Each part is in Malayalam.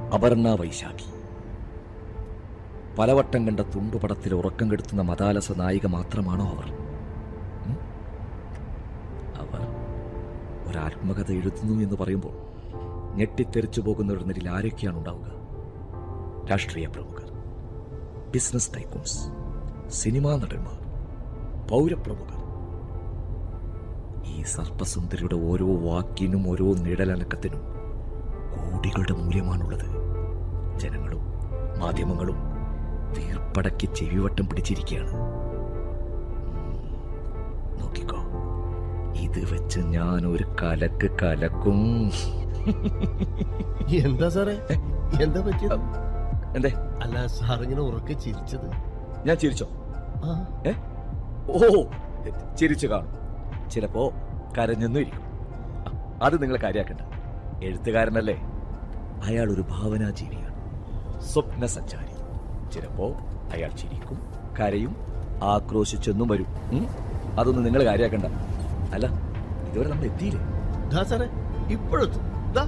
അപർണ വൈശാഖി പലവട്ടം കണ്ട തുണ്ടുപടത്തിൽ ഉറക്കം കെടുത്തുന്ന മതാലസ നായിക മാത്രമാണോ അവർ ഉം? അവർ ഒരാത്മകഥ എഴുതുന്നു എന്ന് പറയുമ്പോൾ ഞെട്ടിത്തെറിച്ചു പോകുന്നവരുടെ നിരയിൽ ആരൊക്കെയാണ് ഉണ്ടാവുക രാഷ്ട്രീയ പ്രമുഖർ ബിസിനസ് ടൈക്കൂൺസ് സിനിമാ നടന്മാർ പൗരപ്രമുഖർ ഈ സർപ്പസുന്ദരിയുടെ ഓരോ വാക്കിനും ഓരോ നിഴലനക്കത്തിനും കോടികളുടെ മൂല്യമാണുള്ളത് ജനങ്ങളും മാധ്യമങ്ങളും വീർപ്പടക്കി ചെവിവട്ടം പിടിച്ചിരിക്കുകയാണ് ഉം, നോക്കിക്കോ ഇത് വെച്ച് ഞാൻ ഒരു കലക്ക് കലക്കും എന്താ സാറേ എന്താ പറ്റിയത് എന്തേ അല്ല സാർ ഇങ്ങനെ ഉറക്കെ ചിരിച്ചത് ഞാൻ ചിരിച്ചോ ആ, ഏ ഓ ചിരിച്ചു കാണും ചിലപ്പോ കരഞ്ഞെന്നും ഇരിക്കും അ, അത് നിങ്ങൾ കാര്യാക്കണ്ട എഴുത്തുകാരനല്ലേ അയാൾ ഒരു ഭാവനാജീവിയാണ് സ്വപ്ന സഞ്ചാരി ചിലപ്പോ അയാൾ ചിരിക്കും കരയും ആക്രോശിച്ചെന്നും വരും ഉം? അതൊന്നും നിങ്ങൾ കാര്യാക്കണ്ട അല്ല ഇതുവരെ നമ്മൾ എത്തിയില്ലേ ദാ സാറേ ഇപ്പോഴെത്തും ദാ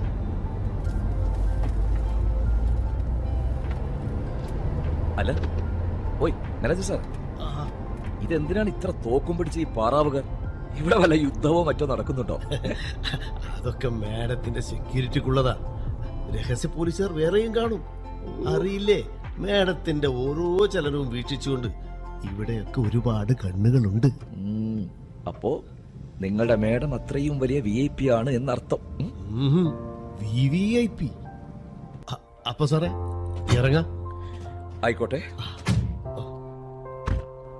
അല്ല ഓയ് നരജു സാർ ആ, ഇതെന്തിനാണ് ഇത്ര തോക്കും പിടിച്ച് ഈ പാറാവുക ഇവിടെ വല്ല യുദ്ധമോ മറ്റോ നടക്കുന്നുണ്ടോ അതൊക്കെ മാഡത്തിന്റെ സെക്യൂരിറ്റിക്കുള്ളതാ രഹസ്യ പോലീസുകാർ വേറെയും കാണും അറിയില്ലേ മാഡത്തിന്റെ ഓരോ ചലനവും വീക്ഷിച്ചുകൊണ്ട് ഇവിടെയൊക്കെ ഒരുപാട് കണ്ണുകളുണ്ട് ഉം. അപ്പോ നിങ്ങളുടെ മേഡം അത്രയും വലിയ വി ഐ പി ആണ് എന്നർത്ഥം ഉം? വി വി ഐ പി അപ്പൊ സാറേ ഇറങ്ങാം ആയിക്കോട്ടെ